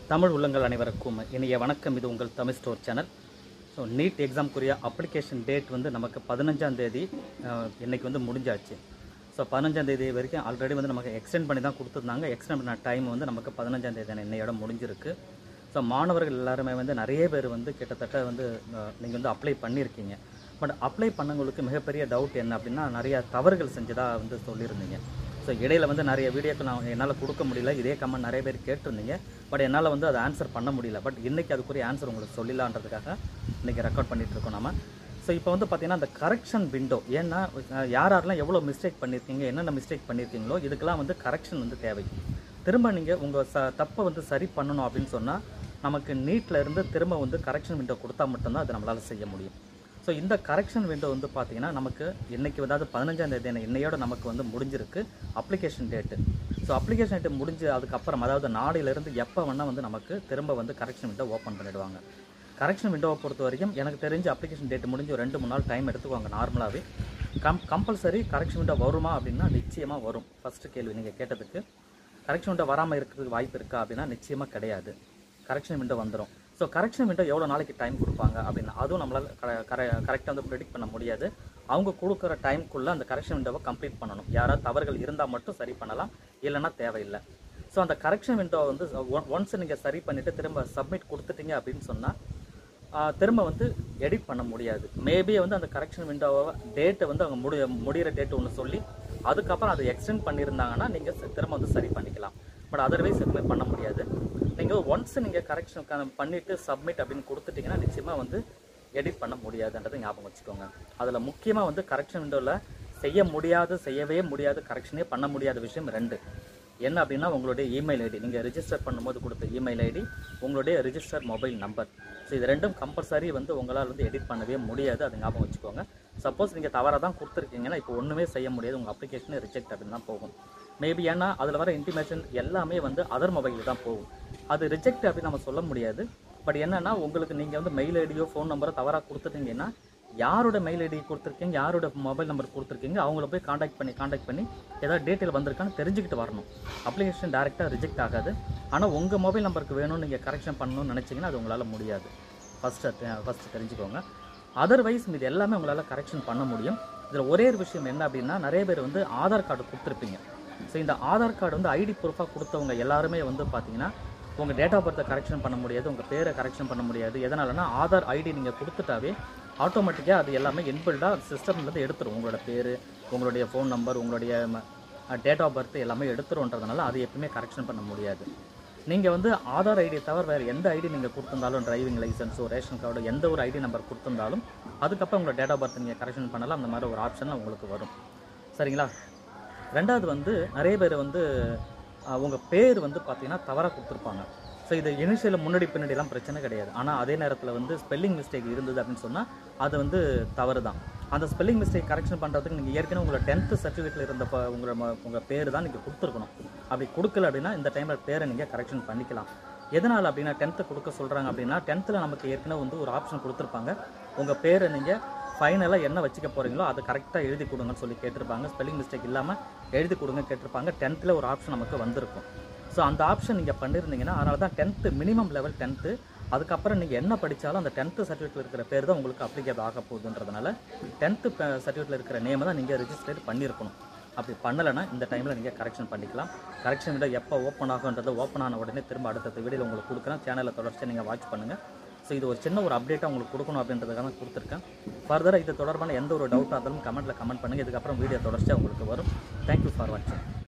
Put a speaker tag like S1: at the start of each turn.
S1: தமிழ் உள்ளங்கள் அனைவருக்கும் இனிய வணக்கம் இது உங்கள் Tamil store channel so NEET எக்ஸாம்க்குரிய அப்ளிகேஷன் டேட் வந்து நமக்கு பதினஞ்சாம் தேதி அஹ், இன்னைக்கு வந்து முடிஞ்சாச்சு ஸோ பதினஞ்சாம் தேதி வரைக்கும் ஆல்ரெடி வந்து நமக்கு எக்ஸ்டெண்ட் பண்ணி தான் கொடுத்துருந்தாங்க எக்ஸ்டெண்ட் பண்ண டைம் வந்து நமக்கு பதினஞ்சாம் தேதி இன்னையோட முடிஞ்சிருக்கு ஸோ மாணவர்கள் எல்லாருமே வந்து நிறைய பேர் வந்து கிட்டத்தட்ட வந்து நீங்கள் வந்து அப்ளை பண்ணியிருக்கீங்க பட் அப்ளை பண்ணவங்களுக்கு மிகப்பெரிய டவுட் என்ன அப்படின்னா நிறைய தவறுகள் செஞ்சதாக வந்து சொல்லியிருந்தீங்க ஸோ இடையில வந்து நிறைய வீடியோக்கள் நான் என்னால் கொடுக்க முடியல இதே கமெண்ட் நிறைய பேர் கேட்டிருந்தீங்க பட் என்னால் வந்து அதை ஆன்சர் பண்ண முடியல பட் இன்னைக்கு அதுக்குரிய ஆன்சர் உங்களுக்கு சொல்லலான்றதுக்காக இன்னைக்கு ரெக்கார்ட் பண்ணிட்டு இருக்கோம் நாம ஸோ இப்போ வந்து பார்த்தீங்கன்னா அந்த கரெக்ஷன் விண்டோ ஏன்னா அஹ், யார் யாரெல்லாம் எவ்வளோ மிஸ்டேக் பண்ணியிருக்கீங்க என்னென்ன மிஸ்டேக் பண்ணியிருக்கீங்களோ இதுக்கெல்லாம் வந்து கரெக்ஷன் வந்து தேவை திரும்ப நீங்கள் உங்கள் ச தப்பை வந்து சரி பண்ணணும் அப்படின்னு சொன்னால் நமக்கு நீட்டில் இருந்து திரும்ப வந்து கரெக்ஷன் விண்டோ கொடுத்தா மட்டும்தான் அது நம்மளால் செய்ய முடியும் ஸோ இந்த கரெக்ஷன் விண்டோ வந்து பார்த்தீங்கன்னா நமக்கு இன்னைக்கு அதாவது பதினஞ்சாம் தேதி இன்னையோட நமக்கு வந்து முடிஞ்சிருக்கு application date so application date முடிஞ்சு அதுக்கப்புறம் அதாவது நாளையிலேருந்து எப்போ வேணால் வந்து நமக்கு திரும்ப வந்து கரெக்ஷன் விண்டோ ஓப்பன் பண்ணிடுவாங்க கரெக்ஷன் விண்டோவை பொறுத்த வரைக்கும் எனக்கு தெரிஞ்சு அப்ளிகேஷன் டேட் முடிஞ்சு ஒரு ரெண்டு மூணு நாள் டைம் எடுத்துக்குவாங்க நார்மலாகவே கம் கம்பல்சரி கரெக்ஷன் விண்டோ வருமா அப்படின்னா நிச்சயமாக வரும் ஃபஸ்ட்டு கேள்வி நீங்கள் கேட்டதுக்கு கரெக்ஷன் விண்டோ வராமல் இருக்கிறதுக்கு வாய்ப்பு இருக்கா அப்படின்னா நிச்சயமாக கிடையாது கரெக்ஷன் விண்டோ வந்துடும் ஸோ கரெக்ஷன் விண்டோ எவ்வளோ நாளைக்கு டைம் கொடுப்பாங்க அப்படின்னா அதுவும் நம்மளால் கரெக்டாக வந்து ப்ரெடிக்ட் பண்ண முடியாது அவங்க கொடுக்குற டைம்க்குள்ளே அந்த கரெக்ஷன் விண்டோவை கம்ப்ளீட் பண்ணணும் யாராவது தவறுகள் இருந்தால் மட்டும் சரி பண்ணலாம் இல்லைன்னா தேவையில்லை ஸோ அந்த கரெக்ஷன் விண்டோ வந்து ஒன்ஸ் நீங்கள் சரி பண்ணிவிட்டு திரும்ப சப்மிட் கொடுத்துட்டீங்க அப்படின்னு சொன்னால் திரும்ப வந்து எடிட் பண்ண முடியாது மேபி வந்து அந்த கரெக்ஷன் விண்டோவை டேட்டை வந்து அவங்க முடி முடிகிற டேட் ஒன்று சொல்லி அதுக்கப்புறம் அதை எக்ஸ்டெண்ட் பண்ணியிருந்தாங்கன்னா நீங்கள் திரும்ப வந்து சரி பண்ணிக்கலாம் பட் அதர்வைஸ் எதுவுமே பண்ண முடியாது நீங்கள் ஒன்ஸ் நீங்கள் கரெக்ஷன் பண்ணிவிட்டு சப்மிட் அப்படின்னு கொடுத்துட்டீங்கன்னா நிச்சயமாக வந்து எடிட் பண்ண முடியாதுன்றதை ஞாபகம் வச்சுக்கோங்க அதில் முக்கியமாக வந்து கரெக்ஷன் விண்டோவில் செய்ய முடியாது செய்யவே முடியாது கரெக்ஷனே பண்ண முடியாத விஷயம் ரெண்டு என்ன அப்படின்னா உங்களுடைய இமெயில் ஐடி நீங்கள் ரிஜிஸ்டர் பண்ணும்போது கொடுத்த இமெயில் ஐடி உங்களுடைய ரிஜிஸ்டர் மொபைல் நம்பர் ஸோ இது ரெண்டும் கம்பல்சரி வந்து உங்களால் வந்து எடிட் பண்ணவே முடியாது அதை ஞாபகம் வச்சுக்கோங்க சப்போஸ் நீங்கள் தவறாக தான் கொடுத்துருக்கீங்கன்னா இப்போ ஒன்றுமே செய்ய முடியாது உங்கள் அப்ளிகேஷனே ரிஜெக்ட் அப்படின்னு தான் போகும் மேபி ஏன்னா அதில் வர இன்டிமேஷன் எல்லாமே வந்து அதர் மொபைலில் தான் போகும் அது ரிஜெக்ட் அப்படின்னு நம்ம சொல்ல முடியாது பட் என்னன்னா உங்களுக்கு நீங்கள் வந்து மெயில் ஐடியோ ஃபோன் நம்பரோ தவறாக கொடுத்துட்டீங்கன்னா யாரோட மெயில் ஐடி கொடுத்துருக்கீங்க யாரோட மொபைல் நம்பர் கொடுத்துருக்கீங்க அவங்கள போய் காண்டாக்ட் பண்ணி காண்டாக்ட் பண்ணி ஏதாவது டீட்டெயில் வந்திருக்கான்னு தெரிஞ்சுக்கிட்டு வரணும் அப்ளிகேஷன் டேரெக்டாக ரிஜெக்ட் ஆகாது ஆனால் உங்கள் மொபைல் நம்பருக்கு வேணும்னு நீங்கள் கரெக்ஷன் பண்ணணும்னு நினச்சிங்கன்னா அது உங்களால் முடியாது ஃபஸ்ட்டு ஃபஸ்ட்டு தெரிஞ்சுக்கோங்க அதர்வைஸ் இது எல்லாமே உங்களால் கரெக்ஷன் பண்ண முடியும் இதில் ஒரே ஒரு விஷயம் என்ன அப்படின்னா நிறைய பேர் வந்து ஆதார் கார்டு கொடுத்துருப்பீங்க ஸோ இந்த ஆதார் கார்டு வந்து ஐடி ப்ரூஃபாக கொடுத்தவங்க எல்லாருமே வந்து பார்த்தீங்கன்னா உங்கள் டேட் ஆஃப் பர்த்தை கரெக்ஷன் பண்ண முடியாது உங்கள் பேரை கரெக்ஷன் பண்ண முடியாது எதனாலனா ஆதார் ஐடி நீங்கள் கொடுத்துட்டாவே ஆட்டோமேட்டிக்காக அது எல்லாமே இன்பில்டாக சிஸ்டம்லேருந்து எடுத்துரும் உங்களோட பேர் உங்களுடைய ஃபோன் நம்பர் உங்களுடைய டேட் ஆஃப் பர்த் எல்லாமே எடுத்துருன்றதுனால அது எப்பவுமே கரெக்ஷன் பண்ண முடியாது நீங்கள் வந்து ஆதார் ஐடி தவிர வேறு எந்த ஐடி நீங்கள் கொடுத்துருந்தாலும் டிரைவிங் லைசன்ஸோ ரேஷன் கார்டோ எந்த ஒரு ஐடி நம்பர் கொடுத்துருந்தாலும் அதுக்கப்புறம் உங்களோட டேட் ஆஃப் பர்த் நீங்கள் கரெக்ஷன் பண்ணலாம் அந்த மாதிரி ஒரு ஆப்ஷன் உங்களுக்கு வரும் சரிங்களா ரெண்டாவது வந்து நிறைய பேர் வந்து அவங்க பேர் வந்து பார்த்தீங்கன்னா தவறாக கொடுத்துருப்பாங்க ஸோ இது இனிஷியலில் முன்னாடி பின்னாடிலாம் பிரச்சனை கிடையாது ஆனால் அதே நேரத்தில் வந்து ஸ்பெல்லிங் மிஸ்டேக் இருந்தது அப்படின்னு சொன்னால் அது வந்து தவறு தான் அந்த ஸ்பெல்லிங் மிஸ்டேக் கரெக்ஷன் பண்ணுறதுக்கு நீங்கள் ஏற்கனவே உங்களோட டென்த்து சர்டிஃபிகேட்டில் இருந்த ப- உங்களோட ம- உங்கள் பேர் தான் நீங்கள் கொடுத்துருக்கணும் அப்படி கொடுக்கல அப்படின்னா இந்த டைமில் பேரை நீங்கள் கரெக்ஷன் பண்ணிக்கலாம் எதனால் அப்படின்னா டென்த்து கொடுக்க சொல்கிறாங்க அப்படின்னா டென்த்தில் நமக்கு ஏற்கனவே வந்து ஒரு ஆப்ஷன் கொடுத்துருப்பாங்க உங்கள் பேரை நீங்கள் ஃபைனலாக என்ன வச்சுக்க போகிறீங்களோ அதை கரெக்டாக எழுதி கொடுங்கன்னு சொல்லி கேட்டிருப்பாங்க ஸ்பெல்லிங் மிஸ்டேக் இல்லாமல் எழுதி கொடுங்க கேட்டிருப்பாங்க டென்த்தில் ஒரு ஆப்ஷன் நமக்கு வந்திருக்கும் ஸோ அந்த ஆப்ஷன் நீங்கள் பண்ணியிருந்தீங்கன்னா அதனால தான் டென்த்து மினிமம் லெவல் டென்த்து அதுக்கப்புறம் நீங்கள் என்ன படித்தாலும் அந்த டென்த்து சர்டிஃபிகேட்டில் இருக்கிற பேர் தான் உங்களுக்கு அப்ளிகேபிள் ஆக போகுதுன்றதுனால டென்த்து சர்டிஃபிகேட்டில் இருக்கிற நேமை தான் நீங்கள் ரெஜிஸ்டர் பண்ணியிருக்கணும் அப்படி பண்ணலைன்னா இந்த டைமில் நீங்கள் கரெக்ஷன் பண்ணிக்கலாம் கரெக்ஷன் விட எப்போ ஓப்பன் ஆகுன்றது ஓப்பன் ஆன உடனே திரும்ப அடுத்த வீடியோவில் உங்களுக்கு கொடுக்குறேன் சேனலில் தொடர்ச்சியாக நீங்கள் வாட்ச் பண்ணுங்கள் ஸோ இது ஒரு சின்ன ஒரு அப்டேட்டாக உங்களுக்கு கொடுக்கணும் அப்படின்றதுக்காக தான் கொடுத்துருக்கேன் ஃபர்தராக இது தொடர்பான எந்த ஒரு டவுட்டாக இருந்தாலும் கமெண்ட்டில் கமெண்ட் பண்ணுங்கள் இதுக்கப்புறம் வீடியோ தொடர்ச்சியாக உங்களுக்கு வரும் தேங்க்யூ ஃபார் வாட்சிங்